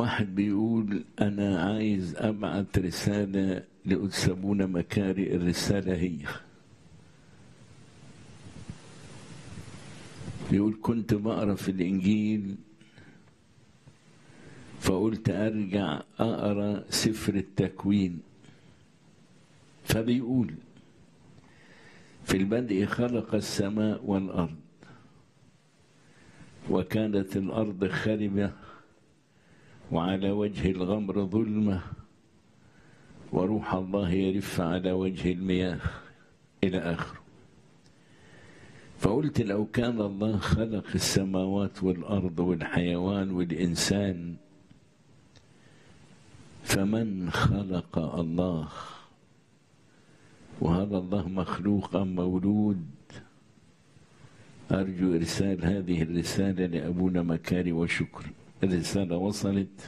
واحد بيقول أنا عايز أبعت رسالة لأتسابونا مكاري الرسالة هي بيقول كنت بقرا في الإنجيل فقلت أرجع أقرا سفر التكوين فبيقول في البدء خلق السماء والأرض وكانت الأرض خربة وعلى وجه الغمر ظلمة وروح الله يرف على وجه المياه إلى آخره فقلت لو كان الله خلق السماوات والأرض والحيوان والإنسان فمن خلق الله وهذا الله مخلوق أم مولود أرجو إرسال هذه الرسالة لأبونا مكاري وشكر الرسالة وصلت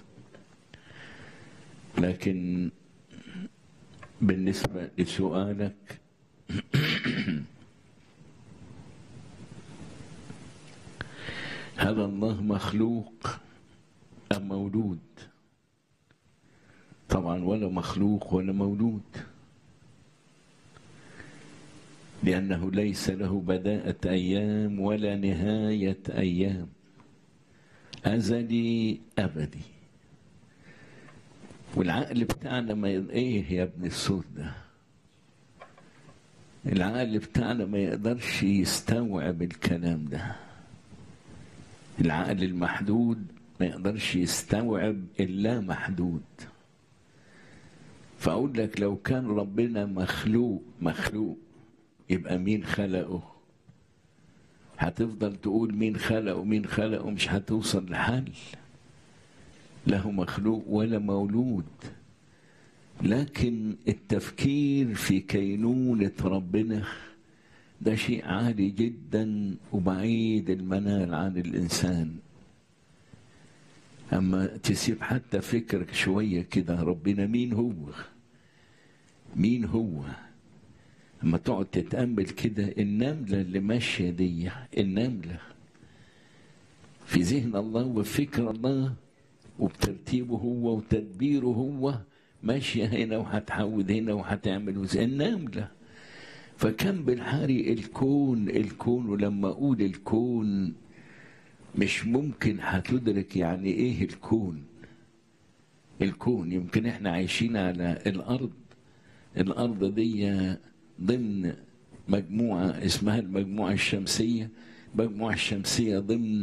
لكن بالنسبة لسؤالك هذا الله مخلوق أم مولود طبعا ولا مخلوق ولا مولود لأنه ليس له بداءة أيام ولا نهاية أيام أزلي أبدي والعقل بتاعنا ما ي... إيه يا ابن الصوت ده العقل بتاعنا ما يقدرش يستوعب الكلام ده العقل المحدود ما يقدرش يستوعب اللا محدود فأقول لك لو كان ربنا مخلوق مخلوق يبقى مين خلقه هتفضل تقول مين خلقه مين خلقه مش هتوصل لحل له مخلوق ولا مولود لكن التفكير في كينونة ربنا ده شيء عالي جدا وبعيد المنال عن الإنسان أما تسيب حتى فكرك شوية كده ربنا مين هو مين هو اما تقعد تتامل كده النمله اللي ماشيه دي النمله في ذهن الله وفكر الله وبترتيبه هو وتدبيره هو ماشيه هنا وهتحود هنا وهتعمل النمله فكم بالحري الكون الكون ولما اقول الكون مش ممكن هتدرك يعني ايه الكون الكون يمكن احنا عايشين على الارض الارض دي ضمن مجموعة اسمها المجموعة الشمسية المجموعة الشمسية ضمن